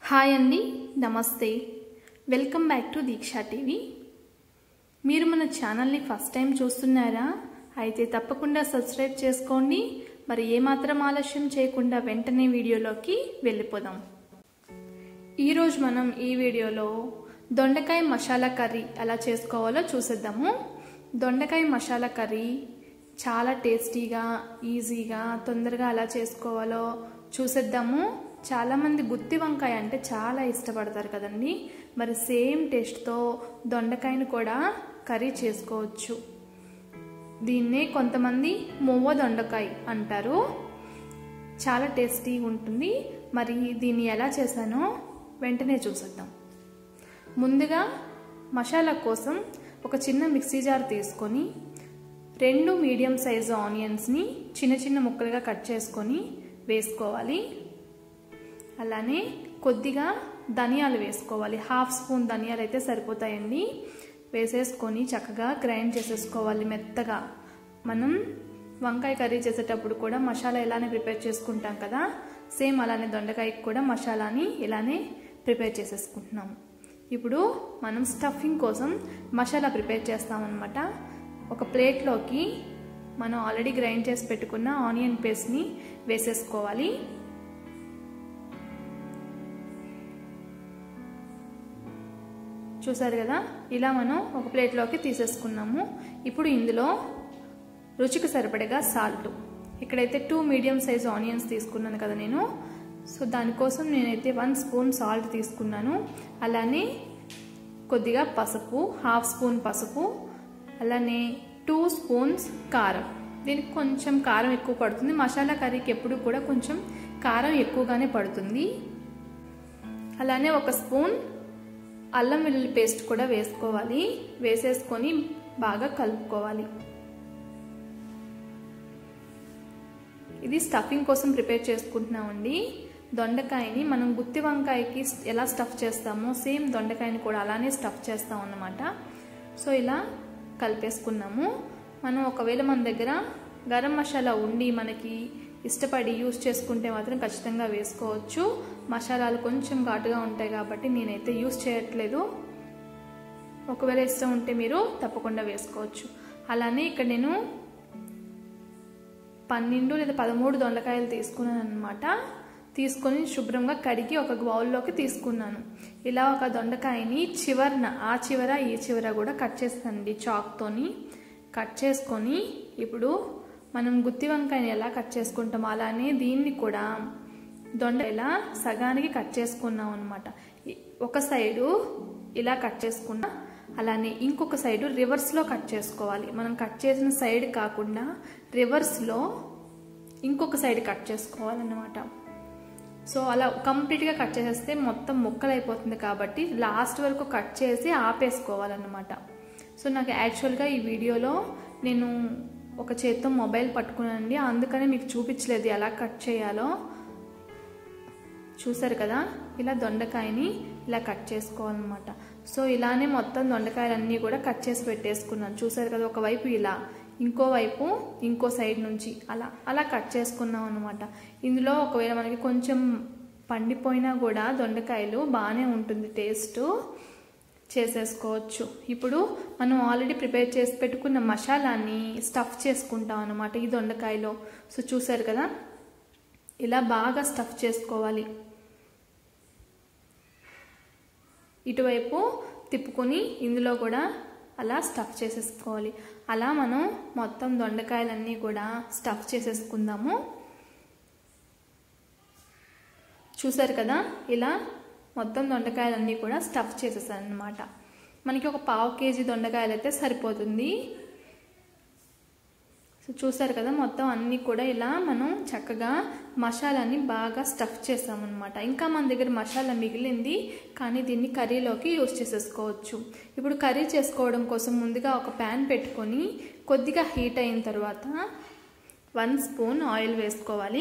hi అండి నమస్తే welcome back to Deeksha TV మీరు మన ఛానల్ని ఫస్ట్ టైం చూస్తున్నారా అయితే తప్పకుండా సబ్స్క్రైబ్ చేసుకోండి మరి ఏమాత్రం ఆలస్యం చేయకుండా వెంటనే వీడియోలోకి వెళ్ళిపోదాం ఈరోజు మనం ఈ వీడియోలో దొండకాయ మసాలా కర్రీ ఎలా చేసుకోవాలో చూసేద్దాము దొండకాయ మసాలా కర్రీ చాలా టేస్టీగా ఈజీగా తొందరగా ఎలా చేసుకోవాలో చూసేద్దాము చాలామంది గుత్తి వంకాయ అంటే చాలా ఇష్టపడతారు కదండి మరి సేమ్ టేస్ట్తో దొండకాయను కూడా కర్రీ చేసుకోవచ్చు దీన్నే కొంతమంది మువ్వ దొండకాయ అంటారు చాలా టేస్టీగా ఉంటుంది మరి దీన్ని ఎలా చేశానో వెంటనే చూసేద్దాం ముందుగా మసాలా కోసం ఒక చిన్న మిక్సీ జార్ తీసుకొని రెండు మీడియం సైజు ఆనియన్స్ని చిన్న చిన్న ముక్కలుగా కట్ చేసుకొని వేసుకోవాలి అలానే కొద్దిగా ధనియాలు వేసుకోవాలి హాఫ్ స్పూన్ ధనియాలు అయితే సరిపోతాయండి వేసేసుకొని చక్కగా గ్రైండ్ చేసేసుకోవాలి మెత్తగా మనం వంకాయ కర్రీ చేసేటప్పుడు కూడా మసాలా ఇలానే ప్రిపేర్ చేసుకుంటాం కదా సేమ్ అలానే దొండకాయకి కూడా మసాలాని ఇలానే ప్రిపేర్ చేసేసుకుంటున్నాము ఇప్పుడు మనం స్టఫింగ్ కోసం మసాలా ప్రిపేర్ చేస్తామన్నమాట ఒక ప్లేట్లోకి మనం ఆల్రెడీ గ్రైండ్ చేసి పెట్టుకున్న ఆనియన్ పేస్ట్ని వేసేసుకోవాలి చూసారు కదా ఇలా మనం ఒక ప్లేట్లోకి తీసేసుకున్నాము ఇప్పుడు ఇందులో రుచికి సరిపడగా సాల్ట్ ఇక్కడైతే టూ మీడియం సైజ్ ఆనియన్స్ తీసుకున్నాను కదా నేను సో దానికోసం నేనైతే వన్ స్పూన్ సాల్ట్ తీసుకున్నాను అలానే కొద్దిగా పసుపు హాఫ్ స్పూన్ పసుపు అలానే టూ స్పూన్స్ కారం దీనికి కొంచెం కారం ఎక్కువ పడుతుంది మసాలా కర్రీకి ఎప్పుడు కూడా కొంచెం కారం ఎక్కువగానే పడుతుంది అలానే ఒక స్పూన్ అల్లం వెల్లుల్లి పేస్ట్ కూడా వేసుకోవాలి వేసేసుకొని బాగా కలుపుకోవాలి ఇది స్టఫింగ్ కోసం ప్రిపేర్ చేసుకుంటున్నామండి దొండకాయని మనం గుత్తి వంకాయకి ఎలా స్టఫ్ చేస్తామో సేమ్ దొండకాయని కూడా అలానే స్టఫ్ చేస్తాం అన్నమాట సో ఇలా కలిపేసుకున్నాము మనం ఒకవేళ మన దగ్గర గరం మసాలా ఉండి మనకి ఇష్టపడి యూస్ చేసుకుంటే మాత్రం ఖచ్చితంగా వేసుకోవచ్చు మసాలాలు కొంచెం ఘాటుగా ఉంటాయి కాబట్టి నేనైతే యూస్ చేయట్లేదు ఒకవేళ ఇష్టం ఉంటే మీరు తప్పకుండా వేసుకోవచ్చు అలానే ఇక్కడ నేను పన్నెండు లేదా పదమూడు దొండకాయలు తీసుకున్నాను అనమాట తీసుకొని శుభ్రంగా కడిగి ఒక బౌల్లోకి తీసుకున్నాను ఇలా ఒక దొండకాయని చివరన ఆ చివర ఈ చివర కూడా కట్ చేస్తానండి చాక్తోని కట్ చేసుకొని ఇప్పుడు మనం గుత్తి వంకాయని ఎలా కట్ చేసుకుంటాం అలానే దీన్ని కూడా దొండ ఇలా సగానికి కట్ చేసుకున్నాం అనమాట ఒక సైడు ఇలా కట్ చేసుకున్నా అలానే ఇంకొక సైడు రివర్స్లో కట్ చేసుకోవాలి మనం కట్ చేసిన సైడ్ కాకుండా రివర్స్లో ఇంకొక సైడ్ కట్ చేసుకోవాలన్నమాట సో అలా కంప్లీట్గా కట్ చేసేస్తే మొత్తం ముక్కలు అయిపోతుంది కాబట్టి లాస్ట్ వరకు కట్ చేసి ఆపేసుకోవాలన్నమాట సో నాకు యాక్చువల్గా ఈ వీడియోలో నేను ఒక చేత్తో మొబైల్ పట్టుకున్నానండి అందుకనే మీకు చూపించలేదు ఎలా కట్ చేయాలో చూసారు కదా ఇలా దొండకాయని ఇలా కట్ చేసుకోవాలన్నమాట సో ఇలానే మొత్తం దొండకాయలన్నీ కూడా కట్ చేసి పెట్టేసుకున్నాను చూసారు కదా ఒకవైపు ఇలా ఇంకోవైపు ఇంకో సైడ్ నుంచి అలా అలా కట్ చేసుకున్నాం అనమాట ఇందులో ఒకవేళ మనకి కొంచెం పండిపోయినా కూడా దొండకాయలు బాగానే ఉంటుంది టేస్ట్ చేసేసుకోవచ్చు ఇప్పుడు మనం ఆల్రెడీ ప్రిపేర్ చేసి పెట్టుకున్న మసాలాని స్టఫ్ చేసుకుంటాం అనమాట ఈ దొండకాయలో సో చూసారు కదా ఇలా బాగా స్టఫ్ చేసుకోవాలి ఇటువైపు తిప్పుకొని ఇందులో కూడా అలా స్టఫ్ చేసేసుకోవాలి అలా మనం మొత్తం దొండకాయలన్నీ కూడా స్టఫ్ చేసేసుకుందాము చూసారు కదా ఇలా మొత్తం దొండకాయలన్నీ కూడా స్టఫ్ చేసేసాను అనమాట మనకి ఒక పావు కేజీ దొండకాయలు అయితే సరిపోతుంది సో చూసారు కదా మొత్తం అన్నీ కూడా ఇలా మనం చక్కగా మసాలాని బాగా స్టఫ్ చేసామన్నమాట ఇంకా మన దగ్గర మసాలా మిగిలింది కానీ దీన్ని కర్రీలోకి యూస్ చేసేసుకోవచ్చు ఇప్పుడు కర్రీ చేసుకోవడం కోసం ముందుగా ఒక ప్యాన్ పెట్టుకొని కొద్దిగా హీట్ అయిన తర్వాత వన్ స్పూన్ ఆయిల్ వేసుకోవాలి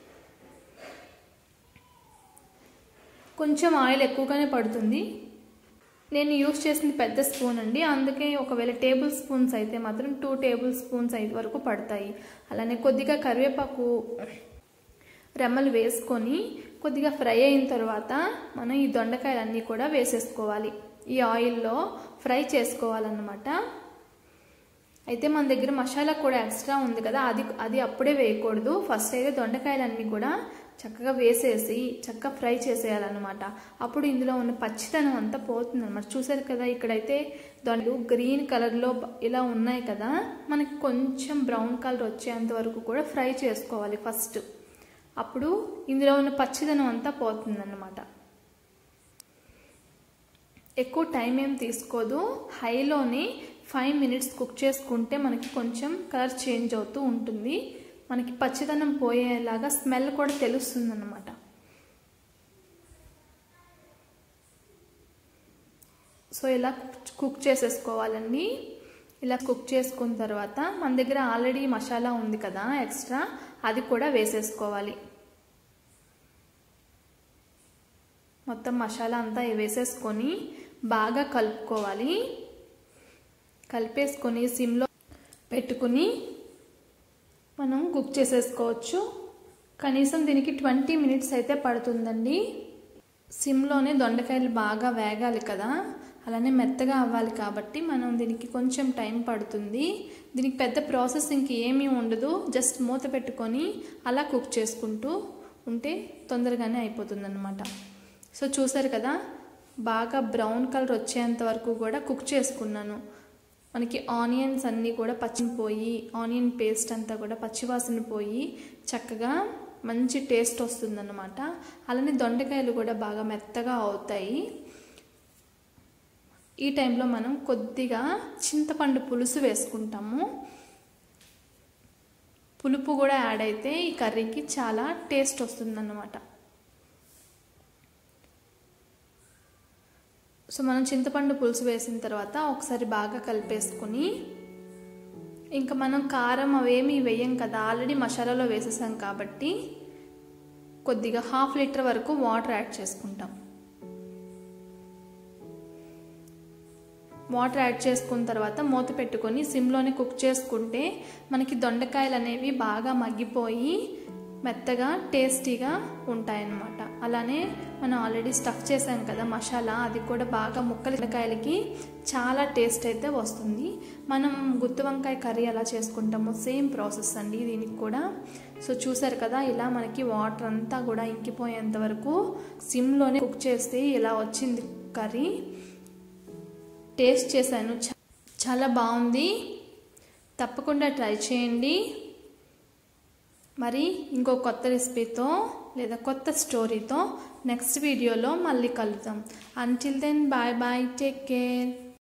కొంచెం ఆయిల్ ఎక్కువగానే పడుతుంది నేను యూస్ చేసింది పెద్ద స్పూన్ అండి అందుకే ఒకవేళ టేబుల్ స్పూన్స్ అయితే మాత్రం టూ టేబుల్ స్పూన్స్ అయితే వరకు పడతాయి అలానే కొద్దిగా కరివేపాకు రెమ్మలు వేసుకొని కొద్దిగా ఫ్రై అయిన తర్వాత మనం ఈ దొండకాయలన్నీ కూడా వేసేసుకోవాలి ఈ ఆయిల్లో ఫ్రై చేసుకోవాలన్నమాట అయితే మన దగ్గర మసాలా కూడా ఎక్స్ట్రా ఉంది కదా అది అది అప్పుడే వేయకూడదు ఫస్ట్ అయితే దొండకాయలన్నీ కూడా చక్కగా వేసేసి చక్కగా ఫ్రై చేసేయాలన్నమాట అప్పుడు ఇందులో ఉన్న పచ్చితనం అంతా పోతుంది అనమాట చూసారు కదా ఇక్కడైతే దొండలు గ్రీన్ కలర్లో ఇలా ఉన్నాయి కదా మనకి కొంచెం బ్రౌన్ కలర్ వచ్చేంత వరకు కూడా ఫ్రై చేసుకోవాలి ఫస్ట్ అప్పుడు ఇందులో ఉన్న పచ్చిదనం అంతా పోతుందన్నమాట ఎక్కువ టైం ఏం తీసుకోదు హైలోనే ఫైవ్ మినిట్స్ కుక్ చేసుకుంటే మనకి కొంచెం కలర్ చేంజ్ అవుతూ ఉంటుంది మనకి పచ్చిదనం పోయేలాగా స్మెల్ కూడా తెలుస్తుంది అన్నమాట సో ఇలా కుక్ చేసేసుకోవాలండి ఇలా కుక్ చేసుకున్న తర్వాత మన దగ్గర ఆల్రెడీ మసాలా ఉంది కదా ఎక్స్ట్రా అది కూడా వేసేసుకోవాలి మొత్తం మసాలా అంతా వేసేసుకొని బాగా కలుపుకోవాలి కలిపేసుకొని సిమ్లో పెట్టుకుని మనం కుక్ చేసేసుకోవచ్చు కనీసం దీనికి ట్వంటీ మినిట్స్ అయితే పడుతుందండి సిమ్లోనే దొండకాయలు బాగా వేగాలి కదా అలానే మెత్తగా అవ్వాలి కాబట్టి మనం దీనికి కొంచెం టైం పడుతుంది దీనికి పెద్ద ప్రాసెస్ ఇంక ఏమీ ఉండదు జస్ట్ మూత పెట్టుకొని అలా కుక్ చేసుకుంటూ ఉంటే తొందరగానే అయిపోతుంది అనమాట సో చూసారు కదా బాగా బ్రౌన్ కలర్ వచ్చేంత వరకు కూడా కుక్ చేసుకున్నాను మనకి ఆనియన్స్ అన్నీ కూడా పచ్చిపోయి ఆనియన్ పేస్ట్ అంతా కూడా పచ్చివాసన పోయి చక్కగా మంచి టేస్ట్ వస్తుందన్నమాట అలానే దొండకాయలు కూడా బాగా మెత్తగా అవుతాయి ఈ టైంలో మనం కొద్దిగా చింతపండు పులుసు వేసుకుంటాము పులుపు కూడా యాడ్ అయితే ఈ కర్రీకి చాలా టేస్ట్ వస్తుందన్నమాట సో మనం చింతపండు పులుసు వేసిన తర్వాత ఒకసారి బాగా కలిపేసుకుని ఇంకా మనం కారం అవేమీ వేయం కదా ఆల్రెడీ మసాలాలో వేసేసాం కాబట్టి కొద్దిగా హాఫ్ లీటర్ వరకు వాటర్ యాడ్ చేసుకుంటాం వాటర్ యాడ్ చేసుకున్న తర్వాత మూత పెట్టుకొని సిమ్లోనే కుక్ చేసుకుంటే మనకి దొండకాయలు అనేవి బాగా మగ్గిపోయి మెత్తగా టేస్టీగా ఉంటాయన్నమాట అలానే మనం ఆల్రెడీ స్టఫ్ చేసాం కదా మసాలా అది కూడా బాగా ముక్కలు దొండకాయలకి చాలా టేస్ట్ అయితే వస్తుంది మనం గుత్తి వంకాయ కర్రీ ఎలా చేసుకుంటామో సేమ్ ప్రాసెస్ అండి దీనికి కూడా సో చూసారు కదా ఇలా మనకి వాటర్ అంతా కూడా ఇంకిపోయేంత వరకు సిమ్లోనే కుక్ చేస్తే ఇలా వచ్చింది కర్రీ టేస్ట్ చేశాను చాలా బాగుంది తప్పకుండా ట్రై చేయండి మరి ఇంకో కొత్త రెసిపీతో లేదా కొత్త స్టోరీతో నెక్స్ట్ వీడియోలో మళ్ళీ కలుద్దాం until then bye bye take care